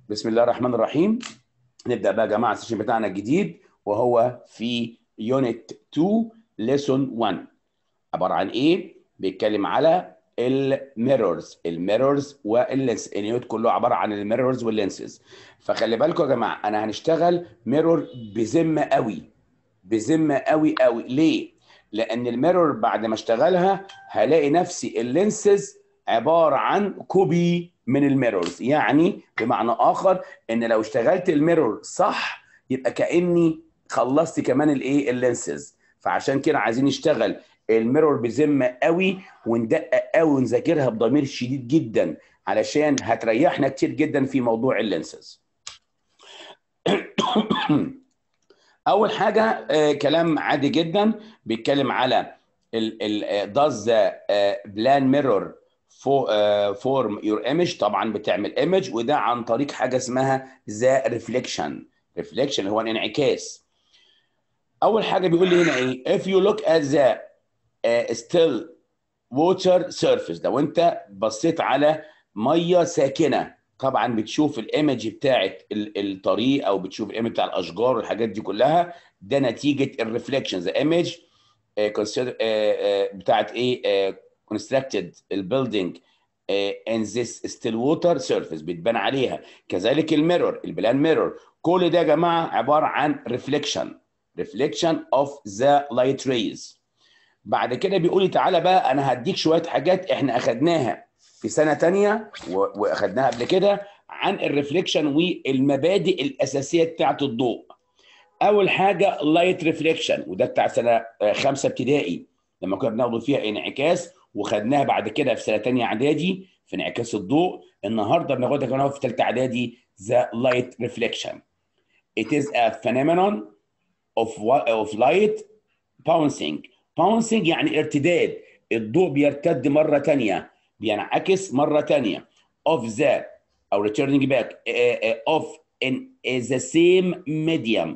بسم الله الرحمن الرحيم نبدا بقى يا جماعه السيشن بتاعنا الجديد وهو في يونت 2 ليسون 1 عباره عن ايه بيتكلم على الميرورز الميرورز واللينس اليونت كله عباره عن الميرورز واللينسز فخلي بالكم يا جماعه انا هنشتغل ميرور بذمه قوي بذمه قوي قوي ليه لان الميرور بعد ما اشتغلها هلاقي نفسي اللينسز عباره عن كوبي من الميرورز يعني بمعنى اخر ان لو اشتغلت الميرور صح يبقى كاني خلصت كمان الايه اللينسز فعشان كده عايزين نشتغل الميرور بذمه قوي وندقق قوي ونذاكرها بضمير شديد جدا علشان هتريحنا كتير جدا في موضوع اللينسز اول حاجه آه كلام عادي جدا بيتكلم على ال does the uh, plan mirror فورم يور ايمج طبعا بتعمل ايمج وده عن طريق حاجه اسمها ذا ريفليكشن ريفليكشن هو الانعكاس اول حاجه بيقول لي هنا ايه if you look at the uh, still water surface لو انت بصيت على ميه ساكنه طبعا بتشوف الايمج بتاعت الطريق او بتشوف الايمج بتاع الاشجار والحاجات دي كلها ده نتيجه الريفليكشن ذا ايمج بتاعت ايه constructed البيلدينج ان ذيس ستيل ووتر سيرفيس بتبان عليها كذلك الميرور البلان ميرور كل ده يا جماعه عباره عن ريفليكشن ريفليكشن اوف ذا لايت ريز بعد كده بيقول لي تعالى بقى انا هديك شويه حاجات احنا اخدناها في سنه ثانيه واخدناها قبل كده عن الريفليكشن والمبادئ الاساسيه بتاعه الضوء اول حاجه لايت ريفليكشن وده بتاع سنه خمسه ابتدائي لما كنا بناخد فيها انعكاس وخدناها بعد كده في سنه ثانيه اعدادي في انعكاس الضوء النهارده بناخدها كمان في ثالثه اعدادي ذا لايت ريفليكشن it is a phenomenon of of light bouncing bouncing يعني ارتداد الضوء بيرتد مره ثانيه بينعكس مره ثانيه of the او returning back of in the same medium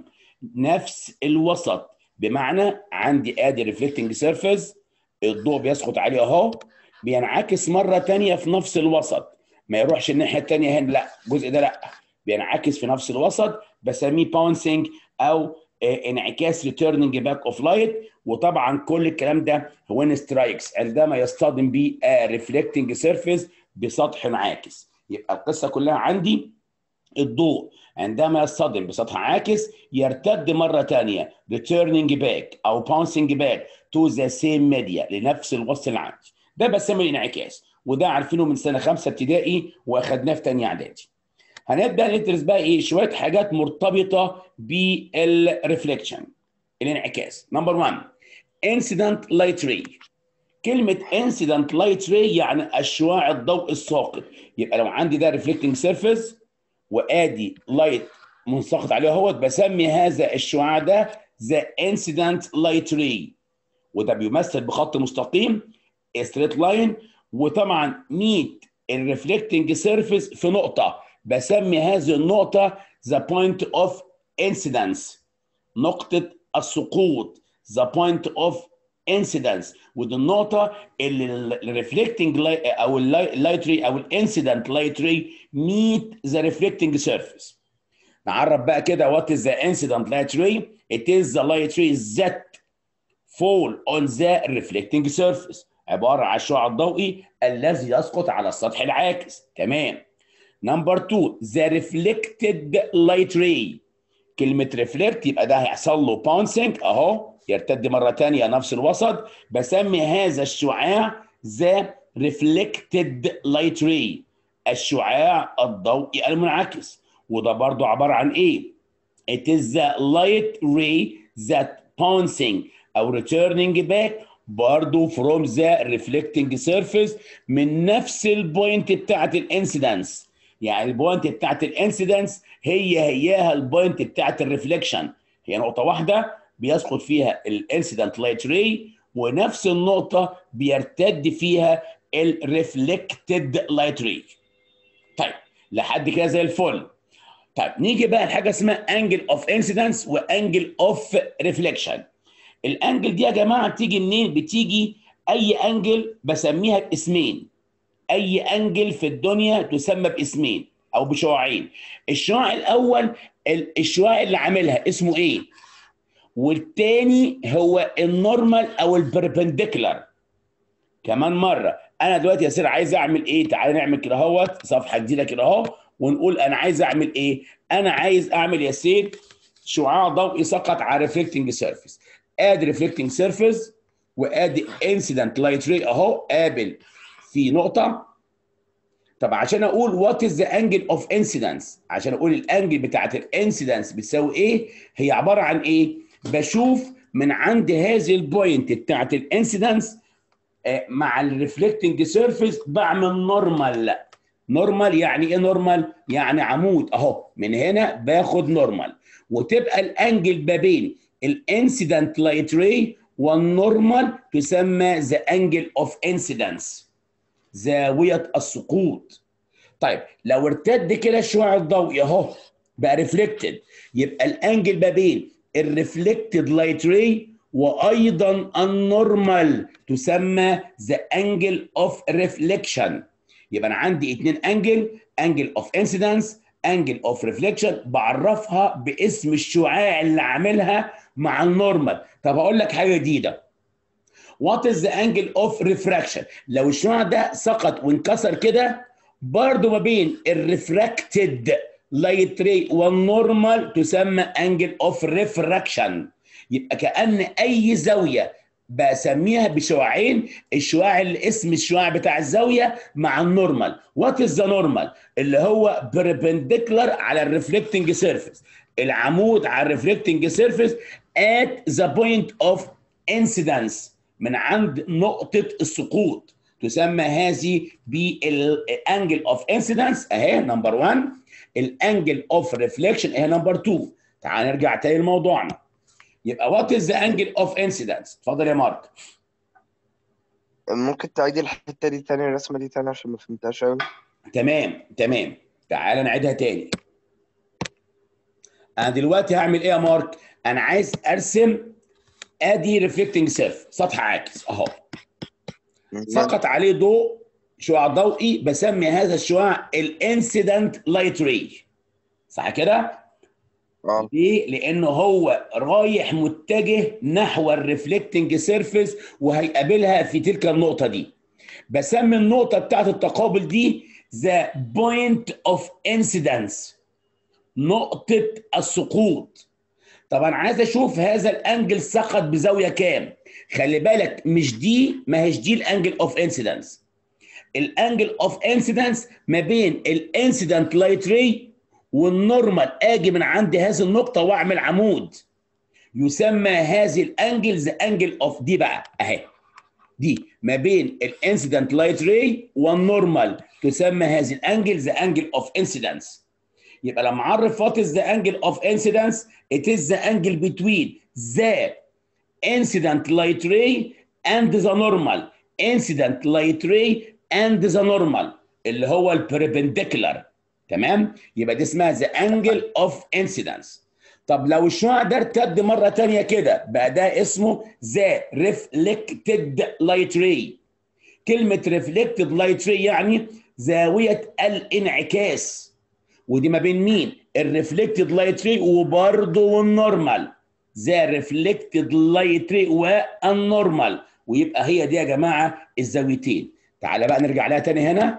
نفس الوسط بمعنى عندي ادي ريفلكتنج سيرفيس الضوء بيسقط عليه اهو بينعكس مره ثانيه في نفس الوسط ما يروحش الناحيه الثانيه هنا لا الجزء ده لا بينعكس في نفس الوسط بسميه باونسنج او انعكاس ريتيرنينج باك اوف لايت وطبعا كل الكلام ده هو ان سترايكس عندما يصطدم بيه ريفلكتنج سيرفيس بسطح عاكس يبقى القصه كلها عندي الضوء عندما يصطدم بسطح عاكس يرتد مرة ثانية returning back أو bouncing back to the same media لنفس الوسط العاكس ده بسميه الانعكاس وده عارفينه من سنة خمسة ابتدائي وأخدناه في تانية إعدادي هنبدأ ندرس بقى إيه شوية حاجات مرتبطة بالريفليكشن الانعكاس نمبر 1 incident light ray كلمة incident light ray يعني أشعاع الضوء الساقط يبقى لو عندي ده reflecting surface وادي لايت منسقط عليه اهوت بسمي هذا الشعاع ده ذا انسيدنت لايت ري وده بيمثل بخط مستقيم ستريت لاين وطبعا ميت الريفلكتنج سيرفيس في نقطه بسمي هذه النقطه ذا بوينت اوف انسيدنس نقطه السقوط ذا بوينت اوف انسيدنس ودي النقطه اللي الريفلكتنج او اللايت ري او الانسيدنت لايت ري meet the reflecting surface نعرف بقى كده what is the incident light ray it is the light rays that fall on the reflecting surface عبارة عن الشعاع الضوئي الذي يسقط على السطح العاكس تمام نمبر 2 the reflected light ray كلمة reflect يبقى ده هيحصل له bouncing اهو يرتد مرة تانية نفس الوسط بسمي هذا الشعاع the reflected light ray الشعاع الضوئي المنعكس وده برضو عبارة عن ايه it is the light ray that bouncing او returning back برضو from the reflecting surface من نفس البوينت بتاعت الانسيدنس يعني البوينت بتاعت الانسيدنس هي هياها البوينت بتاعت الريفليكشن هي نقطة واحدة بيسقط فيها الانسيدنت لايت راي ونفس النقطة بيرتد فيها الريفلكتد لايت راي طيب لحد كده زي الفل طيب نيجي بقى لحاجه اسمها انجل اوف انسيدنس وانجل اوف ريفليكشن الانجل دي يا جماعه بتيجي منين بتيجي اي انجل بسميها باسمين اي انجل في الدنيا تسمى باسمين او بشعاعين الشعاع الاول ال- الشعاع اللي عاملها اسمه ايه والتاني هو النورمال او البربنديكولار كمان مره انا دلوقتي يا سير عايز اعمل ايه تعالى نعمل كده اهوت صفحه جديده كده اهو ونقول انا عايز اعمل ايه انا عايز اعمل يا سير شعاع ضوئي سقط على ريفلكتنج سيرفيس ادي ريفلكتنج سيرفيس وادي انسيدنت لايت ري اهو قابل في نقطه طب عشان اقول وات از ذا انجل اوف انسيدنس عشان اقول الانجل بتاعت الانسيدنس بتساوي ايه هي عباره عن ايه بشوف من عند هذه البوينت بتاعت الانسيدنس مع الريفلكتنج سيرفيس بعمل نورمال نورمال يعني ايه نورمال يعني عمود اهو من هنا باخد نورمال وتبقى الانجل ما بين الانسيدنت لايت راي والنورمال تسمى ذا انجل اوف انسيدنس زاويه السقوط طيب لو ارتد كده الشعاع الضوئي اهو بقى ريفلكتد يبقى الانجل ما بين الريفلكتد لايت راي وايضا النورمال تسمى ذا انجل اوف ريفليكشن يبقى انا عندي اثنين انجل انجل اوف انسيدنس انجل اوف ريفليكشن بعرفها باسم الشعاع اللي عاملها مع النورمال طب هقول لك حاجه جديده وات از ذا انجل اوف ريفراكشن لو الشعاع ده سقط وانكسر كده برضه ما بين الريفراكتد لايت ري والنورمال تسمى انجل اوف ريفراكشن يبقى كان اي زاويه بسميها بشعاعين الشعاع اللي اسم الشعاع بتاع الزاويه مع النورمال وات از ذا نورمال اللي هو بربنديكولار على الريفلكتنج سيرفيس العمود على الريفلكتنج سيرفيس at the point of incidence من عند نقطه السقوط تسمى هذه بالانجل اوف انسيدنس اهي نمبر 1 الانجل اوف ريفليكشن اهي نمبر 2 تعال نرجع تاني لموضوعنا يبقى وات از ذا انجل اوف انسيدنس اتفضل يا مارك ممكن تعيدي الحتة دي تاني الرسمة دي تاني عشان ما فهمتهاش أوي تمام تمام تعال نعيدها تاني انا دلوقتي هعمل ايه يا مارك انا عايز ارسم ادي ريفلكتنج سيرف سطح عاكس اهو سقط عليه ضوء شعاع ضوئي بسمي هذا الشعاع الانسيدنت لايت ري صح كده اه ليه؟ لأنه هو رايح متجه نحو الريفلكتنج سيرفيس وهيقابلها في تلك النقطة دي. بسمي النقطة بتاعت التقابل دي ذا بوينت اوف انسيدنس نقطة السقوط. طبعا عايز اشوف هذا الانجل سقط بزاوية كام؟ خلي بالك مش دي ما هيش دي الانجل اوف انسيدنس. الانجل اوف انسيدنس ما بين الانسيدنت لايت ري والنورمال اجي من عند هذه النقطه واعمل عمود يسمى هذه الانجل ذا انجل اوف دي بقى اهي دي ما بين الانسيدنت لايت راي والنورمال تسمى هذه الانجل ذا انجل اوف انسيدنس يبقى لما اعرف وات از ذا انجل اوف انسيدنس ات از ذا انجل بتوين ذا incident light ray and the normal incident light ray and the normal اللي هو البربنديكولار تمام يبقى دي اسمها ذا انجل اوف انسيدنس طب لو الشعاع ده ارتد مره تانية كده بقى ده اسمه ذا ريفلكتد لايت راي كلمه ريفلكتد لايت راي يعني زاويه الانعكاس ودي ما بين مين الريفلكتد لايت راي وبرضه النورمال ذا ريفلكتد لايت راي والنورمال ويبقى هي دي يا جماعه الزاويتين تعالى بقى نرجع لها تاني هنا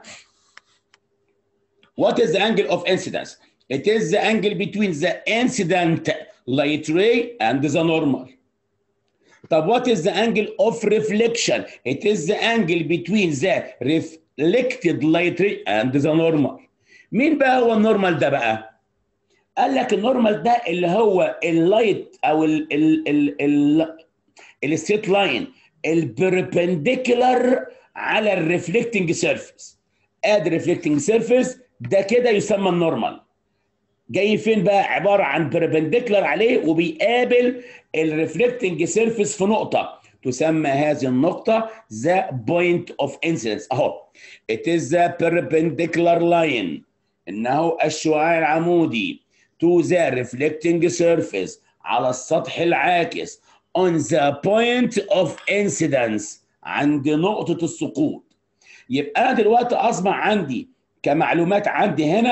What is the angle of incidence? It is the angle between the incident light ray and the normal. طب what is the angle of reflection? It is the angle between the reflected light ray and the normal. مين بقى هو النورمال ده بقى؟ قال لك النورمال ده اللي هو اللايت او ال ال ال ال الستيت لاين البربنديكولار على الريفلكتنج سيرفيس. ادي ريفلكتنج سيرفيس ده كده يسمى النورمال جاي فين بقى عباره عن بربنديكولار عليه وبيقابل الريفلكتنج سيرفيس في نقطه تسمى هذه النقطه ذا بوينت اوف انسيدنس اهو it is the perpendicular line انه الشعاع العمودي to the reflecting surface على السطح العاكس on the point of incidence عند نقطه السقوط يبقى انا دلوقتي اصبح عندي كمعلومات عندي هنا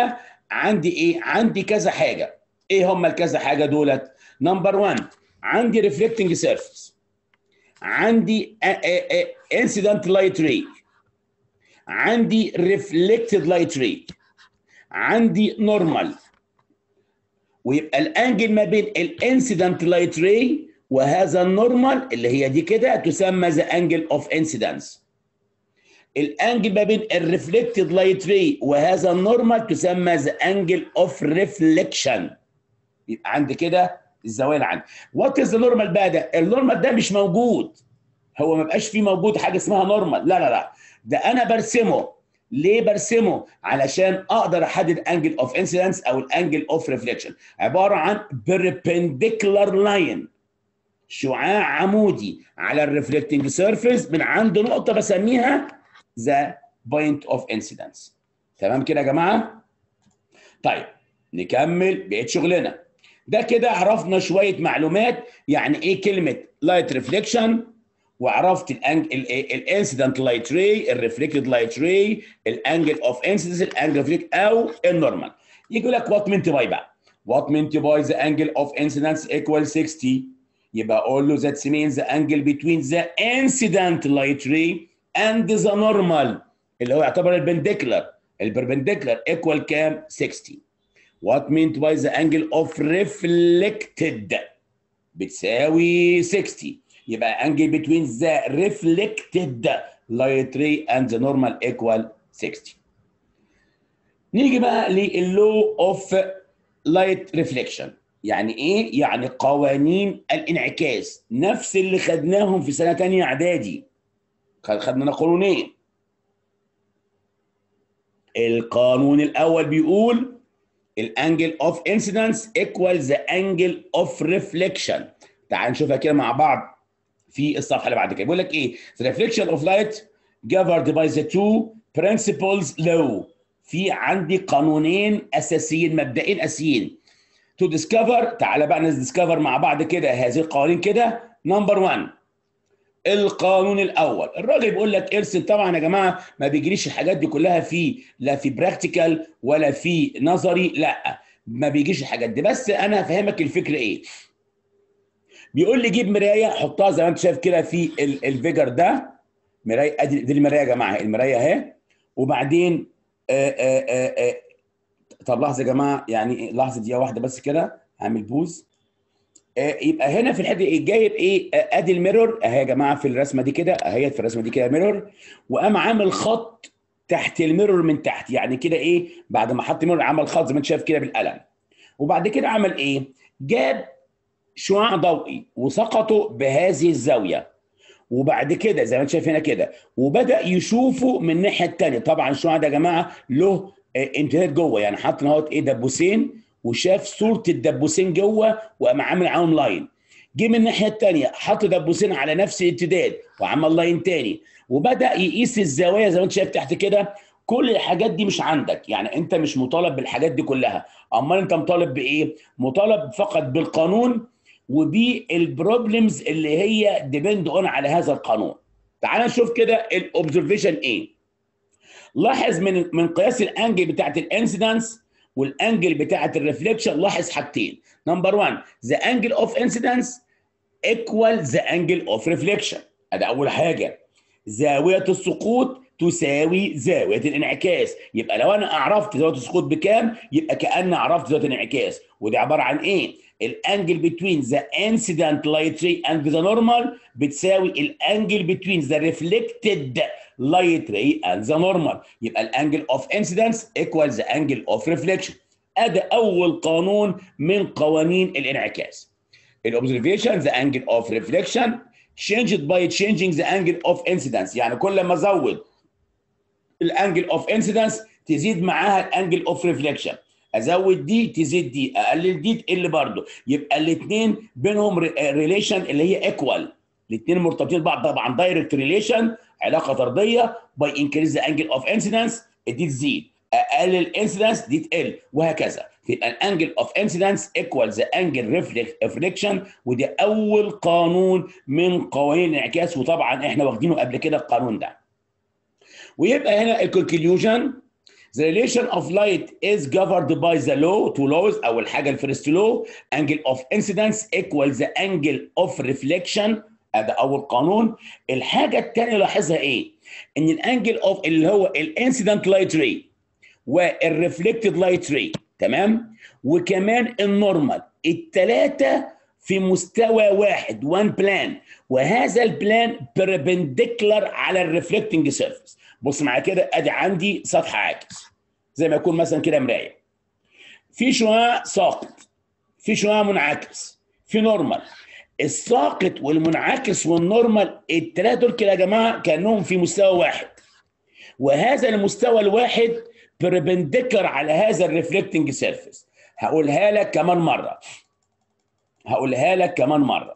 عندي ايه عندي كذا حاجه ايه هم الكذا حاجه دولت نمبر 1 عندي ريفلكتنج سيرفيس عندي انسيدنت لايت ري عندي ريفلكتد لايت ري عندي نورمال ويبقى الانجل ما بين الانسيدنت لايت ري وهذا النورمال اللي هي دي كده تسمى ذا انجل اوف انسيدنس الانجل ما بين الريفلكتد لايت ري وهذا النورمال تسمى ذا انجل اوف ريفليكشن يبقى عندي كده الزوايا اللي عندي وات از نورمال بقى ده النورمال ده مش موجود هو ما بقاش فيه موجود حاجه اسمها نورمال لا لا لا ده انا برسمه ليه برسمه علشان اقدر احدد انجل اوف انسيدنس او الانجل اوف ريفليكشن عباره عن perpendicular لاين شعاع عمودي على الريفلكتنج سيرفيس من عند نقطه بسميها ذا بوينت اوف انسيدنس تمام كده يا جماعه طيب نكمل بقيه شغلنا ده كده عرفنا شويه معلومات يعني ايه كلمه لايت ريفليكشن وعرفت الانسيدنت لايت راي الريفلكتد لايت راي الانجل اوف انسيدنس الانجل اوف او النورمال يقول لك وات مينت باي بقى وات مينت باي ذا انجل اوف انسيدنس ايكوال 60 يبقى اقول له ذات means the angle between the incident light ray and the normal اللي هو يعتبر البنديكولار البربنديكولار ايكوال كام 60 what meant by the angle of reflected بتساوي 60 يبقى angle between the reflected light ray and the normal equal 60 نيجي بقى للو اوف لايت ريفليكشن يعني ايه يعني قوانين الانعكاس نفس اللي خدناهم في سنه ثانيه اعدادي خدنا قانونين القانون الاول بيقول الانجل اوف انسيدنس ايكوال ذا انجل اوف ريفليكشن تعال نشوفها كده مع بعض في الصفحه اللي بعد كده بيقول لك ايه the reflection of light governed by the two principles law في عندي قانونين اساسيين مبدئين اساسيين to discover تعالى بقى ندiscover مع بعض كده هذه القوانين كده نمبر 1 القانون الاول الراجل بيقول لك ارسم طبعا يا جماعه ما بيجريش الحاجات دي كلها في لا في براكتيكال ولا في نظري لا ما بيجيش الحاجات دي بس انا هفهمك الفكره ايه بيقول لي جيب مرايه حطها زي ما انت شايف كده في الفيجر ده مرايه ادي دي المرايه يا جماعه المرايه اهي وبعدين آآ آآ آآ طب لحظه يا جماعه يعني لحظه دقيقه واحده بس كده هعمل بوز يبقى هنا في الحته ايه جايب ايه ادي الميرور اهي يا جماعه في الرسمه دي كده اهي في الرسمه دي كده ميرور وقام عامل خط تحت الميرور من تحت يعني كده ايه بعد ما حط ميرور عمل خط زي ما انت شايف كده بالقلم وبعد كده عمل ايه جاب شعاع ضوئي وسقطه بهذه الزاويه وبعد كده زي ما انت شايف هنا كده وبدا يشوفه من الناحيه الثانيه طبعا الشعاع ده يا جماعه له امتداد جوه يعني حط اهوت ايه دبوسين وشاف صوره الدبوسين جوه وقام عامل عليهم لاين جه من الناحيه الثانيه حط دبوسين على نفس الامتداد وعمل لاين تاني وبدا يقيس الزوايا زي ما انت شايف تحت كده كل الحاجات دي مش عندك يعني انت مش مطالب بالحاجات دي كلها امال انت مطالب بايه مطالب فقط بالقانون وبالبروبلمز اللي هي ديبند اون على هذا القانون تعال نشوف كده الاوبزرفيشن ايه لاحظ من من قياس الانجل بتاعت الانسيدنس والانجل بتاعت الريفليكشن لاحظ حاجتين نمبر 1 ذا انجل اوف انسيدنس ايكوال ذا انجل اوف ريفليكشن ادي اول حاجه زاويه السقوط تساوي زاويه الانعكاس يبقى لو انا عرفت زاويه السقوط بكام يبقى كان عرفت زاويه الانعكاس ودي عباره عن ايه الانجل بتوين ذا انسيدنت لايت ري اند ذا نورمال بتساوي الانجل بتوين ذا ريفلكتد لايت ري اند ذا نورمال يبقى الانجل اوف انسيدنس ايكوال ذا انجل اوف ريفليكشن ادي اول قانون من قوانين الانعكاس الاوبزرفيشن ذا انجل اوف ريفليكشن changed by changing the angle of incidence يعني كل ما ازود الانجل اوف انسيدنس تزيد معاها الانجل اوف ريفليكشن ازود دي تزيد دي اقلل دي تقل برضه يبقى الاثنين بينهم ريليشن اللي هي ايكوال الاثنين مرتبطين ببعض طبعا دايركت ريليشن علاقه طرديه باي انكريز ذا انجل اوف انسيدنس دي تزيد اقلل الانسيدنس دي تقل وهكذا يبقى الانجل اوف انسيدنس ايكوال ذا انجل ريفليكشن ودي اول قانون من قوانين الانعكاس وطبعا احنا واخدينه قبل كده القانون ده ويبقى هنا الكونكليوجن The relation of light is governed by the law two laws أول حاجة الفيرست law angle of incidence equals the angle of reflection هذا أول قانون الحاجة الثانية لاحظها إيه؟ إن الانجل اوف اللي هو الانسيدنت لايت ري والريفلكتد لايت ري تمام؟ وكمان النورمال الثلاثة في مستوى واحد وان بلان وهذا البلان بربنديكولار على الريفلكتنج سيرفيس بص معايا كده ادي عندي سطح عاكس زي ما يكون مثلا كده مرايه في شعاع ساقط في شعاع منعكس في نورمال الساقط والمنعكس والنورمال الثلاثه دول كده يا جماعه كانهم في مستوى واحد وهذا المستوى الواحد بربنديكولار على هذا الريفلكتنج سيرفيس هقولها لك كمان مره هقولها لك كمان مره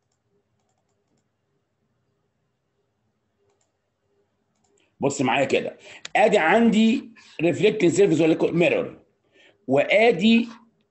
بص معايا كده ادي عندي ريفلكتنج سيرفيس ولا ميرور وادي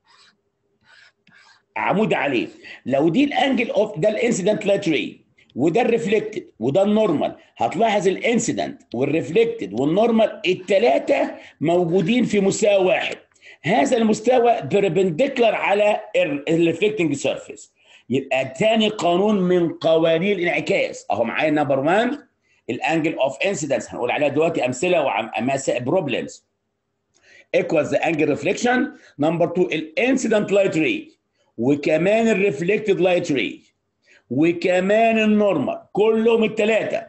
عمود عليه لو دي الانجل اوف ده الانسيدنت لايت ري وده الريفلكتد وده النورمال هتلاحظ الانسيدنت والريفلكتد والنورمال الثلاثه موجودين في مستوى واحد هذا المستوى بربنديكولار على الريفلكتنج سيرفيس يبقى تاني قانون من قوانين الانعكاس اهو معايا نمبر 1 الانجل اوف انسيدنس هنقول عليها دلوقتي امثله ومسائل بروبلمز equals the angle reflection نمبر 2 الانسيدنت لايت ري وكمان الريفلكتد لايت ري وكمان النورمال كلهم الثلاثه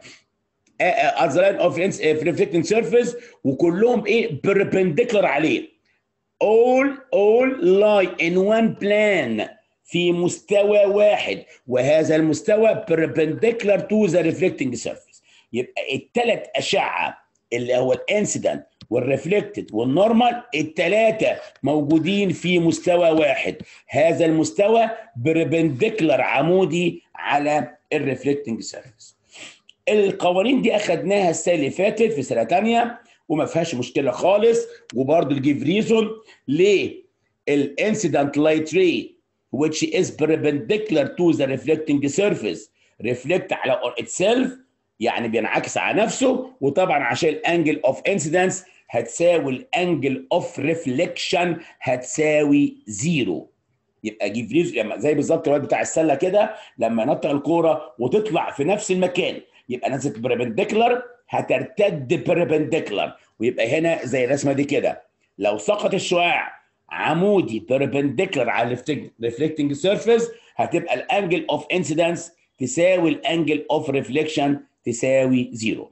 as the line of reflecting surface وكلهم ايه perpendicular عليه all all lie in one plane في مستوى واحد وهذا المستوى perpendicular to the reflecting surface يبقى الثلاث اشعه اللي هو الانسيدنت والريفلكتد والنورمال الثلاثه موجودين في مستوى واحد هذا المستوى بربنديكولار عمودي على الريفلكتنج سيرفيس القوانين دي اخدناها السنه اللي فاتت في سنه ثانيه وما فيهاش مشكله خالص وبرضه الجيف ريزون ليه الانسيدنت لايت ري which is perpendicular to the reflecting surface reflect على itself يعني بينعكس على نفسه وطبعا عشان الانجل اوف انسيدنس هتساوي الانجل اوف ريفليكشن هتساوي زيرو يبقى جيف ريزون لما زي بالظبط الواد بتاع السله كده لما نطق الكوره وتطلع في نفس المكان يبقى نزلت بربنديكولار هترتد بربنديكولار ويبقى هنا زي الرسمه دي كده لو سقط الشعاع عمودي بربنديكولار على الريفلكتنج سيرفيس هتبقى الانجل اوف انسيدنس تساوي الانجل اوف ريفليكشن تساوي زيرو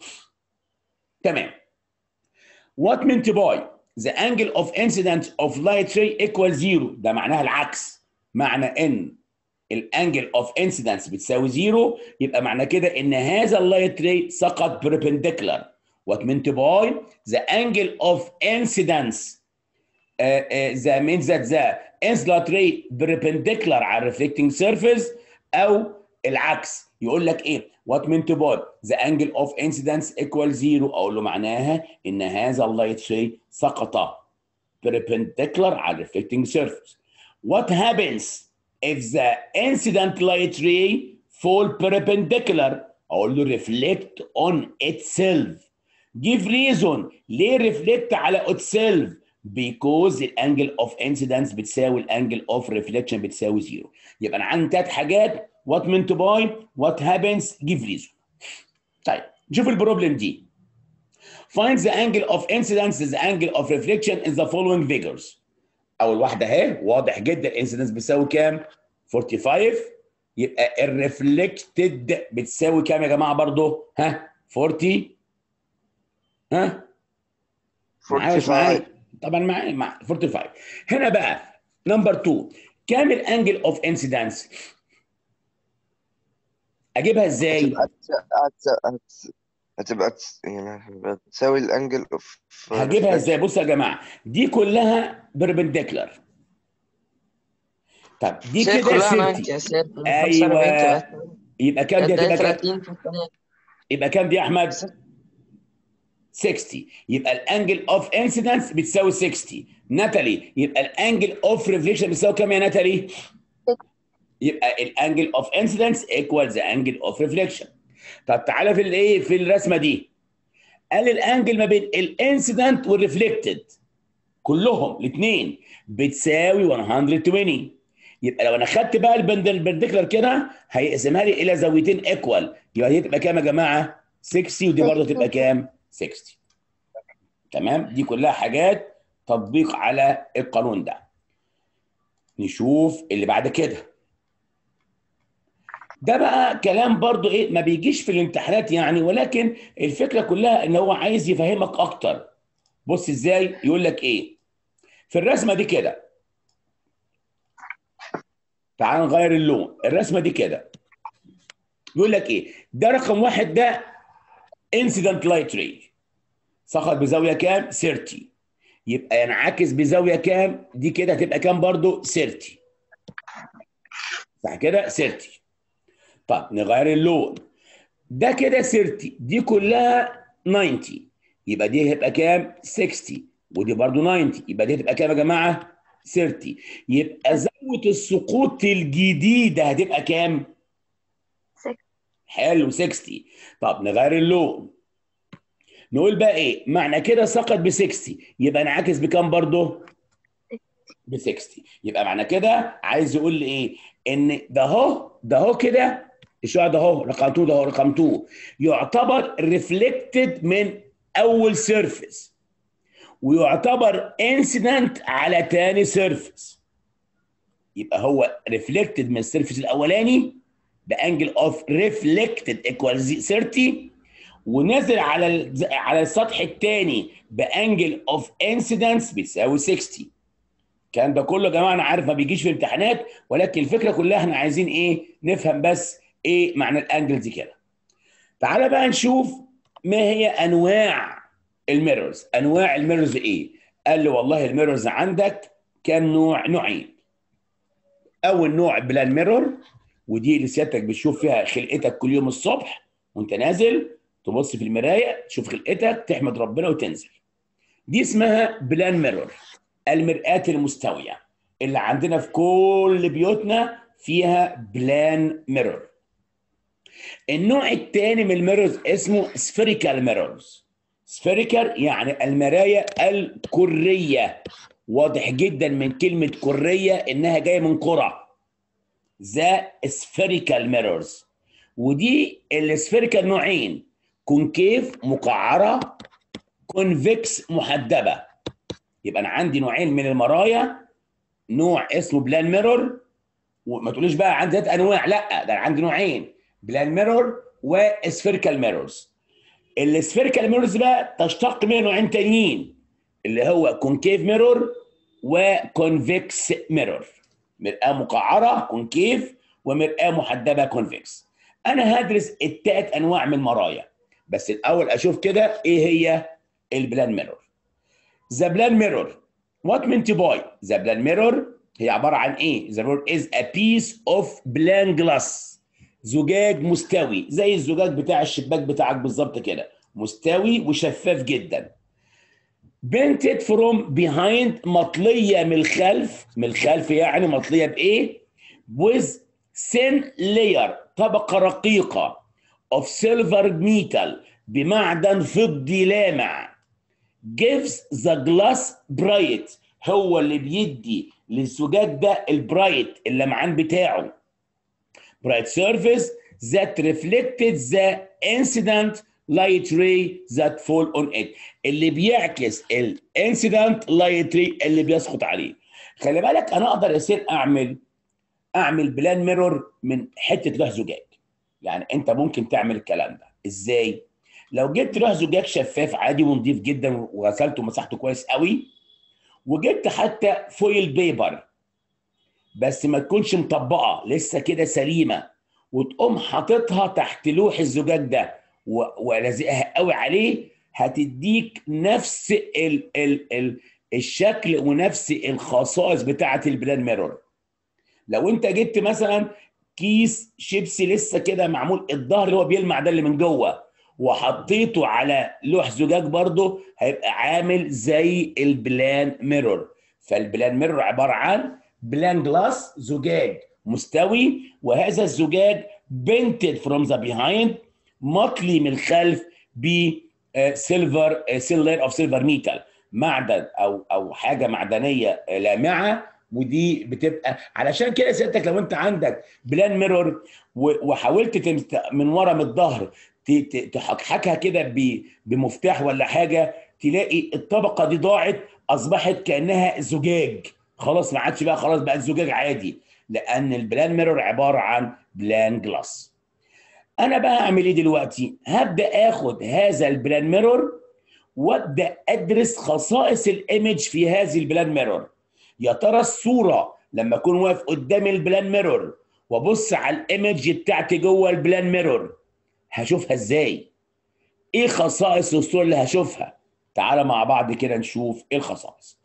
تمام what meant by the angle of incidence of light ray equal zero ده معناها العكس معنى ان الانجل اوف انسيدنس بتساوي زيرو يبقى معنى كده ان هذا اللايت راي سقط بربنديكولار what meant by the angle of incidence uh, uh, that means that the incident ray perpendicular على reflecting surface او العكس يقول لك ايه what meant by the angle of incidence equal zero اقول له معناها ان هذا اللايت راي سقط perpendicular على reflecting surface what happens if the incident light ray fall perpendicular اقول له reflect on itself give reason ليه reflect على itself because الانجل اوف انسيدنس بتساوي الانجل اوف ريفليكشن بتساوي زيرو يبقى انا عندي ثلاث حاجات what meant by what happens give reason طيب شوف البروبلم دي find the angle of incidence the angle of reflection in the following figures اول واحده اهي واضح جدا الانسيدنس بتساوي كام 45 يبقى الريفلكتد بتساوي كام يا جماعه برضو ها 40 ها معايا مش معايا طبعا معايا مع 45 هنا بقى نمبر 2 كام الانجل اوف انسيدنس اجيبها ازاي هتبقى هتبقى هتبقى يعني هتبقى تساوي الانجل اوف هجيبها ازاي بصوا يا جماعه دي كلها بربنديكولار طب دي سير كده كلها 90 60 يا سير ايوه يبقى كام دي هتبقى كام 30 في الثانية يبقى كام دي يا احمد 60 يبقى الانجل اوف انسيدنس بتساوي 60 ناتالي يبقى الانجل اوف ريفليكشن بتساوي كام يا ناتالي يبقى الانجل اوف انسيدنس ايكوال ذا انجل اوف ريفليكشن طب تعالى في الايه في الرسمه دي قال الانجل ما بين الانسيدنت والريفلكتد كلهم الاثنين بتساوي 120 يبقى لو انا خدت بقى البنديكولار كده هيقسمها لي الى زاويتين ايكوال يبقى دي تبقى كام يا جماعه 60 ودي برضه تبقى كام 60 تمام دي كلها حاجات تطبيق على القانون ده نشوف اللي بعد كده ده بقى كلام برضو ايه ما بيجيش في الامتحانات يعني ولكن الفكره كلها ان هو عايز يفهمك اكتر بص ازاي يقول لك ايه في الرسمه دي كده تعال نغير اللون الرسمه دي كده يقول لك ايه ده رقم واحد ده انسيدنت لايت راي سقط بزاويه كام 30 يبقى ينعكس بزاويه كام دي كده هتبقى كام برضو 30 صح كده 30 طب نغير اللون ده كده 30 دي كلها 90 يبقى دي هتبقى كام 60 ودي برضو 90 يبقى دي هتبقى كام يا جماعه 30 يبقى زاويه السقوط الجديده هتبقى كام حلو 60 طب نغير اللون نقول بقى ايه معنى كده سقط ب 60 يبقى انعكس بكام برضه ب 60 يبقى معنى كده عايز يقول لي ايه ان ده اهو ده اهو كده الشعاع ده اهو رقم 2 ده اهو رقم 2 يعتبر ريفلكتد من اول سيرفيس ويعتبر انسيدنت على تاني سيرفيس يبقى هو ريفلكتد من السيرفيس الاولاني بانجل اوف ريفلكتد ايكوالز 30 ونزل على على السطح الثاني بانجل اوف انسيدنس بيساوي 60 الكلام ده كله يا جماعه انا عارف ما بيجيش في الامتحانات ولكن الفكره كلها احنا عايزين ايه نفهم بس ايه معنى الانجل دي كده تعالى بقى نشوف ما هي انواع الميرورز انواع الميرورز ايه قال لي والله الميرورز عندك كان نوع نوعين اول نوع بلان ميرور ودي اللي سيادتك بتشوف فيها خلقتك كل يوم الصبح وانت نازل تبص في المرايه تشوف خلقتك تحمد ربنا وتنزل دي اسمها بلان ميرور المرآة المستوية اللي عندنا في كل بيوتنا فيها بلان ميرور النوع الثاني من الميرورز اسمه سفيريكال ميرورز سفيريكال يعني المرايا الكرية واضح جدا من كلمة كرية انها جاية من كرة ذا سفيريكال ميرورز ودي السفيريكال نوعين كونكيف مقعرة كونفكس محدبة يبقى انا عندي نوعين من المرايا نوع اسمه بلان ميرور وما تقوليش بقى عندي ثلاث انواع لا ده انا عندي نوعين بلان ميرور وسفيريكال ميرورز السفيريكال ميرورز بقى تشتق منها نوعين تانيين اللي هو كونكيف ميرور وكونفكس ميرور مرآة مقعرة كونكيف ومرآة محدبة كونفكس انا هدرس التلات انواع من المرايا بس الاول اشوف كده ايه هي البلان ميرور ذا بلان ميرور وات meant by ذا بلان ميرور هي عباره عن ايه ذا ميرور از ا بيس اوف بلان جلاس زجاج مستوي زي الزجاج بتاع الشباك بتاعك بالظبط كده مستوي وشفاف جدا بنتد فروم بيهايند مطليه من الخلف من الخلف يعني مطليه بايه with thin layer طبقه رقيقه of silver metal بمعدن فضي لامع gives the glass bright هو اللي بيدي للزجاج ده البرايت اللمعان بتاعه bright surface that reflected the incident light ray that fall on it اللي بيعكس الانسيدنت لايت ري اللي بيسقط عليه خلي بالك انا اقدر يصير اعمل اعمل بلان ميرور من حته لوح زجاج يعني انت ممكن تعمل الكلام ده ازاي لو جبت لوح زجاج شفاف عادي ونضيف جدا وغسلته ومسحته كويس قوي وجبت حتى فويل بيبر بس ما تكونش مطبقه لسه كده سليمه وتقوم حاططها تحت لوح الزجاج ده ولازقها قوي عليه هتديك نفس ال ال ال الشكل ونفس الخصائص بتاعه البلان ميرور لو انت جبت مثلا كيس شيبسي لسه كده معمول الظهر اللي هو بيلمع ده اللي من جوه وحطيته على لوح زجاج برضه هيبقى عامل زي البلان ميرور فالبلان ميرور عباره عن بلان جلاس زجاج مستوي وهذا الزجاج بنتد فروم ذا بيهايند مطلي من الخلف ب سيلفر سيل اوف سيلفر ميتال معدن او او حاجه معدنيه لامعه ودي بتبقى علشان كده سيادتك لو انت عندك بلان ميرور وحاولت تمت من ورا من الظهر تحكحكها كده بمفتاح ولا حاجه تلاقي الطبقه دي ضاعت اصبحت كانها زجاج خلاص ما عادش بقى خلاص بقت زجاج عادي لان البلان ميرور عباره عن بلان جلاس انا بقى اعمل ايه دلوقتي هبدا اخد هذا البلان ميرور وابدا ادرس خصائص الايمج في هذه البلان ميرور يا ترى الصوره لما اكون واقف قدام البلان ميرور وابص على الايمج بتاعتي جوه البلان ميرور هشوفها ازاي ايه خصائص الصوره اللي هشوفها تعالى مع بعض كده نشوف ايه الخصائص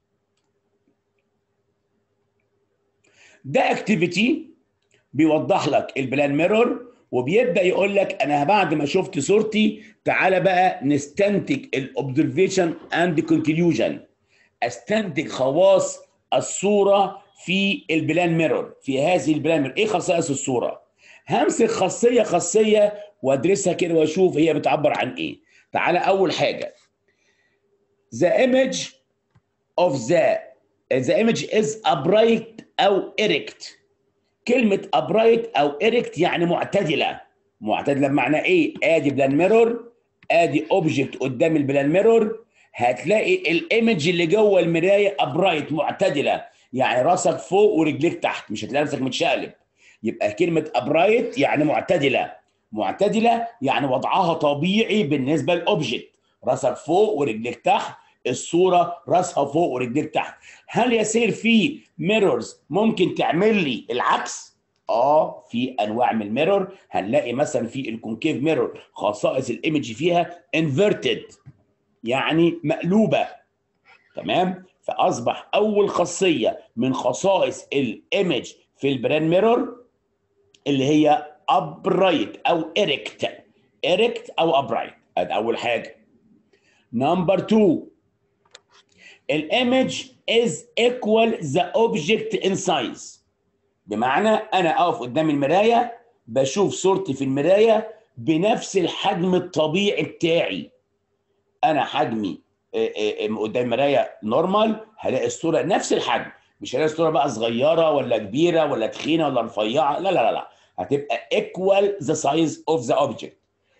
ده اكتيفيتي بيوضح لك البلان ميرور وبيبدا يقول لك انا بعد ما شفت صورتي تعالى بقى نستنتج الاوبزرفيشن اند كونكلوجن استنتج خواص الصوره في البلان ميرور في هذه البلان ميرور ايه خصائص الصوره همسك خاصيه خاصيه وادرسها كده واشوف هي بتعبر عن ايه تعالى اول حاجه the image of the the image is upright او erect كلمة upright أو erect يعني معتدلة معتدلة بمعنى إيه؟ آدي بلان ميرور آدي أوبجكت قدام البلان ميرور هتلاقي الإيمج اللي جوه المراية upright معتدلة يعني راسك فوق ورجليك تحت مش هتلاقي نفسك متشقلب يبقى كلمة upright يعني معتدلة معتدلة يعني وضعها طبيعي بالنسبة للأوبجكت راسك فوق ورجليك تحت الصوره راسها فوق ورجليك تحت هل يصير في ميرورز ممكن تعمل لي العكس اه في انواع من الميرور هنلاقي مثلا في الكونكيف ميرور خصائص الايمج فيها انفيرتد يعني مقلوبه تمام فاصبح اول خاصيه من خصائص الايمج في البران ميرور اللي هي ابرايت او اريكت اريكت او ابرايت ادي اول حاجه نمبر 2 الايمج is equal the object in size بمعنى انا اقف قدام المرايه بشوف صورتي في المرايه بنفس الحجم الطبيعي بتاعي انا حجمي قدام المرايه نورمال هلاقي الصوره نفس الحجم مش هلاقي الصوره بقى صغيره ولا كبيره ولا تخينه ولا رفيعه لا لا لا لا هتبقى equal the size of the object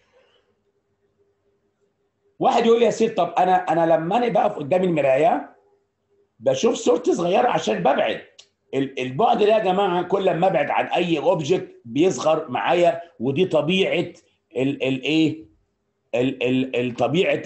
واحد يقول لي يا سيد طب انا انا لما انا بقف قدام المرايه بشوف صورتي صغيره عشان ببعد البعد ده يا جماعه كل ما ابعد عن اي اوبجكت بيصغر معايا ودي طبيعه الايه طبيعه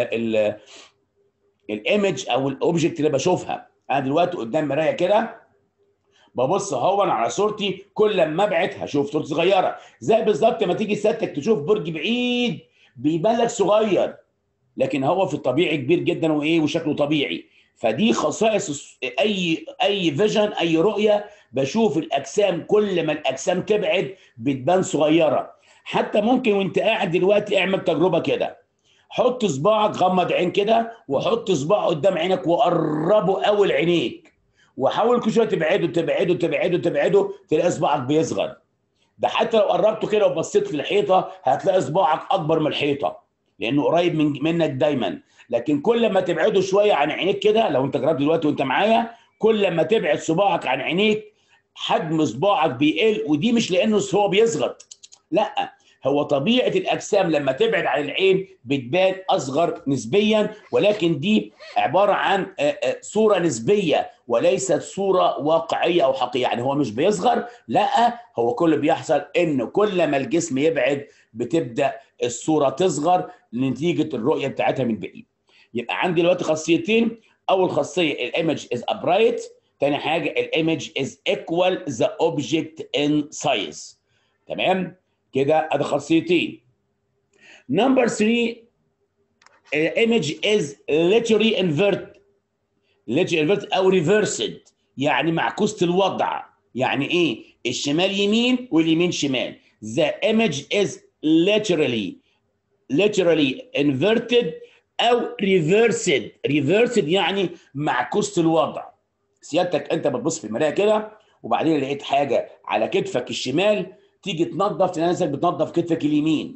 الايمج او الاوبجكت اللي بشوفها انا دلوقتي قدام مرايه كده ببص هون على صورتي كل ما ابعد هشوف صورتي صغيره زي بالظبط ما تيجي سيادتك تشوف برج بعيد بيبان لك صغير لكن هو في الطبيعي كبير جدا وايه وشكله طبيعي فدي خصائص اي اي فيجن اي رؤيه بشوف الاجسام كل ما الاجسام تبعد بتبان صغيره حتى ممكن وانت قاعد دلوقتي اعمل تجربه كده حط صباعك غمض عين كده وحط صباع قدام عينك وقربه قوي لعينيك وحاول كل شويه تبعده تبعده تبعده تبعده تلاقي صباعك بيصغر ده حتى لو قربته كده وبصيت في الحيطه هتلاقي صباعك اكبر من الحيطه لانه قريب من منك دايما لكن كل ما تبعده شويه عن عينيك كده لو انت جربت دلوقتي وانت معايا كل ما تبعد صباعك عن عينيك حجم صباعك بيقل ودي مش لانه هو بيصغر لا هو طبيعه الاجسام لما تبعد عن العين بتبان اصغر نسبيا ولكن دي عباره عن صوره نسبيه وليست صوره واقعيه او حقيقيه يعني هو مش بيصغر لا هو كل بيحصل ان كل ما الجسم يبعد بتبدا الصوره تصغر نتيجه الرؤيه بتاعتها من بعيد يبقى عندي دلوقتي خاصيتين اول خاصيه الايمج از ابرايت تاني حاجه الايمج از ايكوال ذا اوبجكت ان سايز تمام كده ادي خاصيتين نمبر 3 ايمج از literally invert literally invert او reversed يعني معكوسه الوضع يعني ايه الشمال يمين واليمين شمال the image is literally literally inverted او reversed reversed يعني معكوسه الوضع سيادتك انت بتبص في المرايه كده وبعدين لقيت حاجه على كتفك الشمال تيجي تنظف تلاقي نفسك بتنظف كتفك اليمين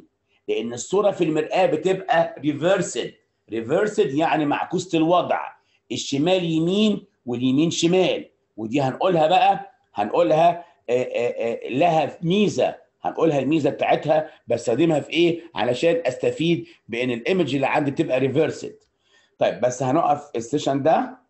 لان الصوره في المرآه بتبقى ريفرسد ريفرسد يعني معكوسه الوضع الشمال يمين واليمين شمال ودي هنقولها بقى هنقولها آه، آه، آه، لها ميزه هنقولها الميزه بتاعتها بستخدمها في ايه علشان استفيد بان الايمج اللي عندي تبقى ريفرسد طيب بس هنقف السيشن ده